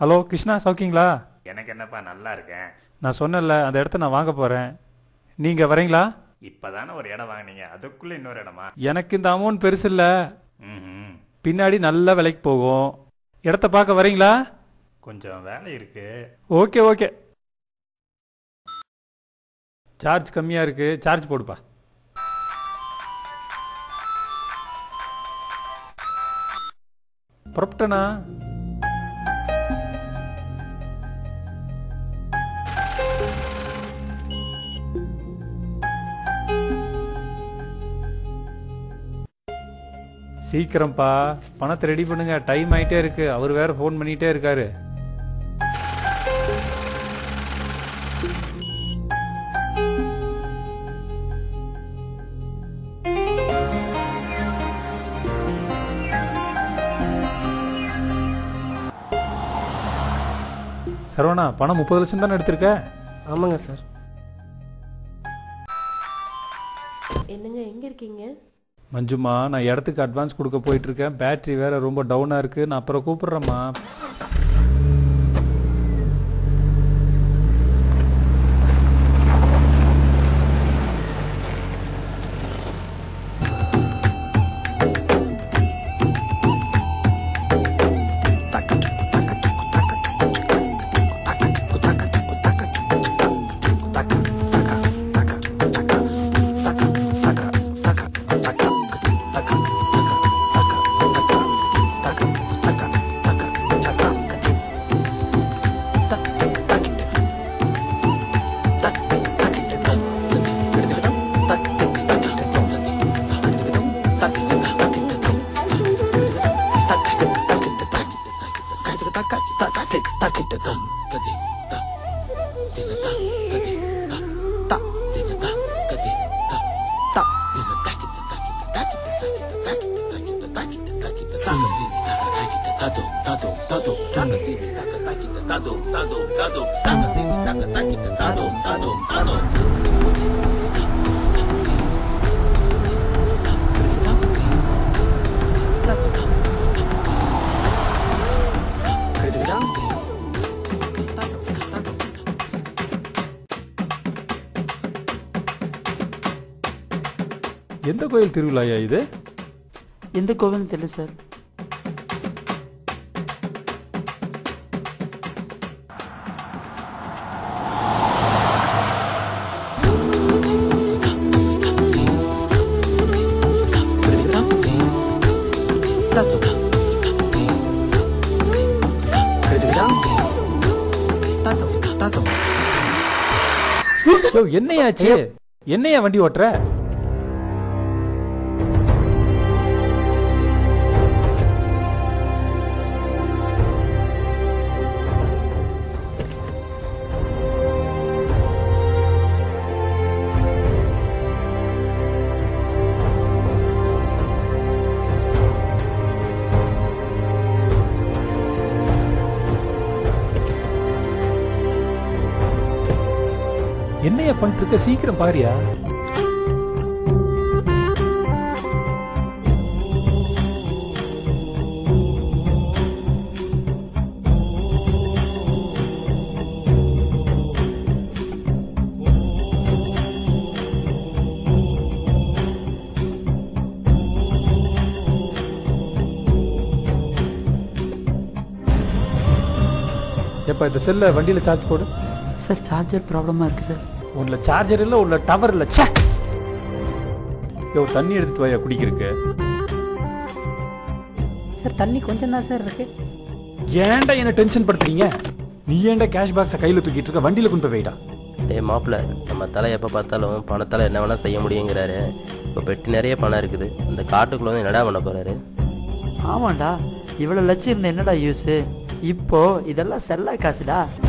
hello Krishna சௌக்கிங்களா எனக்கு என்னப்பா நல்லா இருக்கேன் நான் சொன்னேன்ல அந்த இடத்த நான் வாங்க போறேன் நீங்க வரீங்களா இப்பதானே ஒரு இடம் வாங்குனீங்க அதுக்குள்ள இன்னொரு இடமா எனக்கு இந்த அமௌண்ட் பெருசு இல்ல ம் பின்னாடி நல்ல விலைக்கு போகும் இடத்த பார்க்க வரீங்களா கொஞ்சம் வேலை இருக்கு ஓகே ஓகே சார்ஜ் கம்மியா இருக்கு சார்ஜ் போடுப்பா புறப்பட்டனா சீக்கிரம்ப்பா பணத்தை ரெடி பண்ணுங்க டைம் ஆயிட்டே இருக்கு அவர் வேற ஃபோன் பண்ணிட்டே இருக்காரு சரவணா பணம் முப்பது லட்சம் தானே எடுத்திருக்க ஆமாங்க சார் என்னங்க எங்க இருக்கீங்க மஞ்சுமா நான் இடத்துக்கு அட்வான்ஸ் கொடுக்க போயிட்டு இருக்கேன் பேட்டரி வேற ரொம்ப டவுனா இருக்கு நான் அப்புறம் கூப்பிடுறேம்மா எந்த கோயில் திருவிழாயா இது எந்த கோவில்னு தெரியல சார் யோ, என்னையாச்சு என்னையா வண்டி ஓட்டுற என்னையா பண்ணிட்டு இருக்க சீக்கிரம் பாரியா எப்ப இந்த செல்ல வண்டியில சார்ஜ் போடு சார் சார்ஜர் ப்ராப்ளமா இருக்கு சார் உன்ல சார்ஜர் இல்ல உள்ள டவர் இல்ல ச்சே யோ தண்ணி எடுத்துட்டு வாயா குடிக்கிறதுக்கு சார் தண்ணி கொஞ்சம் தான் சார் இருக்கு ஏன்டா என்ன டென்ஷன் படுத்துறீங்க நீ ஏன்டா கேஷ் பாக்ஸ கையில தூக்கிட்டு இருக்க வண்டியில கொண்டு போய் வைடா டேய் மாப்பிள்ள நம்ம தலை எப்போ பார்த்தாலும் பணத்தால் என்ன வேணால் செய்ய முடியுங்கிறாரு இப்போ பெட்டி நிறைய பணம் இருக்குது அந்த காட்டுக்குள்ள வந்து என்னடா பண்ண போறாரு ஆமாண்டா இவ்வளவு லட்சம் இருந்த என்னடா யூஸ் இப்போ இதெல்லாம் செல்லா காசுடா